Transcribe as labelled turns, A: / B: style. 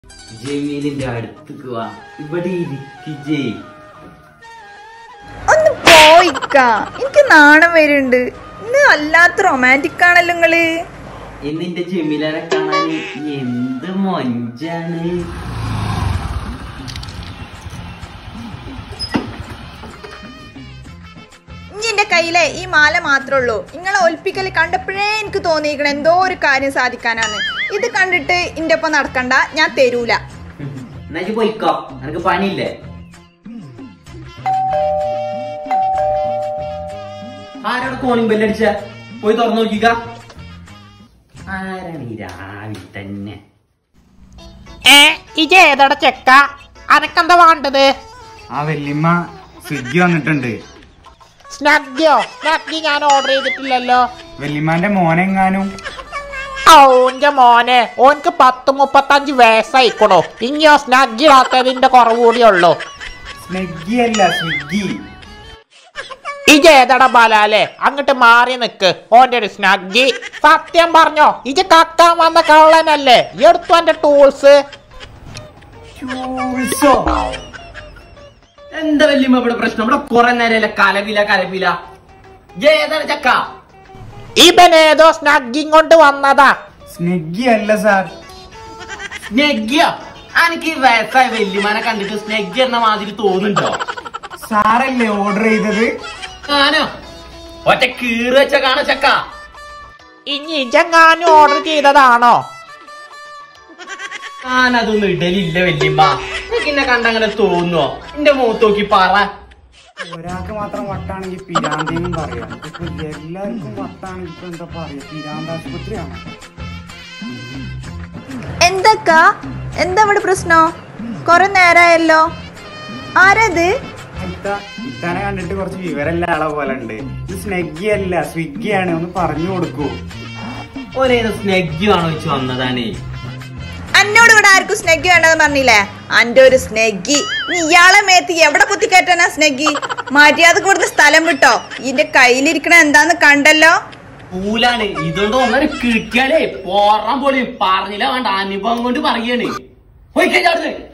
A: ജമീലിന്റെ അടുത്തേക്ക് വാ ഇവിടെ ഇരിക്കിജേ
B: ഒന്ന് പോയിക്ക എനിക്ക് നാണം വരുന്നുണ്ട് ഇന്ന് വല്ലാത്ത റൊമാൻറ്റിക് ആണല്ലോ നിങ്ങള്
A: എന്നിന്റെ ജമീലനെ കാണാൻ എന്ത് മൊഞ്ചാണ്
B: ഇനി എന്റെ കയ്യിലെ ഈ മാല മാത്രമേ ഉള്ളൂ നിങ്ങളെ ഒൽപ്പിക്കൽ കണ്ടപ്പോഴേ എനിക്ക് തോന്നിയിരിക്കണം എന്തോ ഒരു കാര്യം സാധിക്കാനാണ് ഇത് കണ്ടിട്ട് ഇന്റെ ഒപ്പം നടക്കണ്ട ഞാൻ തരൂല
A: എന്നാ ഇജ്ജ് പോയിക്കോ നിനക്ക് പണിയില്ലേ ആരാണ് കോണിംഗ് ബെല്ലടിച്ച പോയി തുറന്നു നോക്കിക്ക ആരാണ് ഈ രാവിലെ തന്നെ
C: ഏ ഇജ ഏതട ചെക്ക അനക്കെന്താ വേണ്ടത്
D: ആ വല്യമ്മ സ്വിഗ്ഗി വന്നിട്ടുണ്ട്
C: സ്നഗ്ഗിയോ സ്നഗ്ഗി ഞാൻ ഓർഡർ ചെയ്തിട്ടില്ലല്ലോ
D: വല്യമ്മാന്റെ മോനെങ്ങാനും
C: ഓന്റെ മോനെ ഓൻക്ക് പത്ത് മുപ്പത്തഞ്ച് വയസ്സായിക്കണോ ഇനിയോ സ്നഗ്ഗി ആത്തതിന്റെ കുറവ് കൂടിയുള്ളൂ
D: സ്നെഗ്ഗി അല്ല സ്വിഗ്ഗി
C: ഇജ ഏതട ബലാലെ അങ്ങോട്ട് മാറി നിക്ക് ഓന്റെ ഒരു സ്നഗ്ഗി സത്യം പറഞ്ഞോ ഇജ കക്കാൻ വന്ന കള്ളനല്ലേ എടുത്തു എന്റെ ടൂൾസ്
A: എന്താ വല്യമ്മ ഇവിടെ പ്രശ്നം ഇവിടെ കുറെ നേരമല്ല കലവില കലവില ഏതാണ് ചക്ക
C: ഇവനേതോ സ്നഗ്ഗി കൊണ്ട് വന്നതാ
D: സ്നെഗ്ഗി അല്ല സാർ
A: സ്നെഗ്ഗിയോ എനിക്ക് ഈ വയസ്സായ വല്യമാനെ കണ്ടിട്ട് സ്നെഗ്ഗി എന്ന മാതിരി തോന്നുന്നുണ്ടോ
D: സാറല്ലേ ഓർഡർ ചെയ്തത്
A: ഞാനോ ഒറ്റ കീറ് വെച്ച കാണ ചക്ക
C: ഇനി ഇജങ്ങാനും ഓർഡർ ചെയ്തതാണോ
A: ഞാനതൊന്നും ഇടലില്ല വല്യമ്മ എനിക്ക് എന്നെ കണ്ടങ്ങനെ തോന്നുവോ എന്റെ മുഖത്ത് നോക്കി പറ
D: ഒരാൾക്ക് മാത്രം വട്ടാണെങ്കിൽ പിരാന്തെന്നും പറയാം ഇപ്പൊ എല്ലാവർക്കും വട്ടാണെങ്കിൽ ഇപ്പൊ എന്താ പറയാ പിരാന്താശുപത്രിയാണ്
B: എന്തൊക്ക എന്താ ഇവിടെ പ്രശ്നോ കൊറേ നേരായല്ലോ ആരത്
D: ഇത്ത ഇത്താനെ കണ്ടിട്ട് കുറച്ച് വിവരല്ല ആളെ പോലെ ഉണ്ട് ഇത് സ്നെഗ്ഗി അല്ല സ്വിഗ്ഗിയാണ് ഒന്ന് പറഞ്ഞു കൊടുക്കൂ
A: ഒരേത് സ്നെഗ്ഗി ആണോ വെച്ച് വന്നതാണേ
B: എന്നോട് ഇവിടെ ആർക്കും സ്നെഗ്ഗി വേണ്ടെന്ന് പറഞ്ഞില്ലേ അന്റെ ഒരു സ്നെഗ്ഗി നീ ഇയാളെ മേത്ത് എവിടെ കുത്തിക്കയറ്റാനാ സ്നെഗ്ഗി മര്യാദക്ക് ഇവിടുന്ന് സ്ഥലം വിട്ടോ ഇതിന്റെ കയ്യിലിരിക്കണ എന്താന്ന് കണ്ടല്ലോ
A: പൂലാണ് ഇതുകൊണ്ട് ഒന്നര കിട്ടിയാലേ പോറാൻ പോലും പറഞ്ഞില്ല വേണ്ട അനുഭവം കൊണ്ട് പറയാണ് പോയി കഴിഞ്ഞാ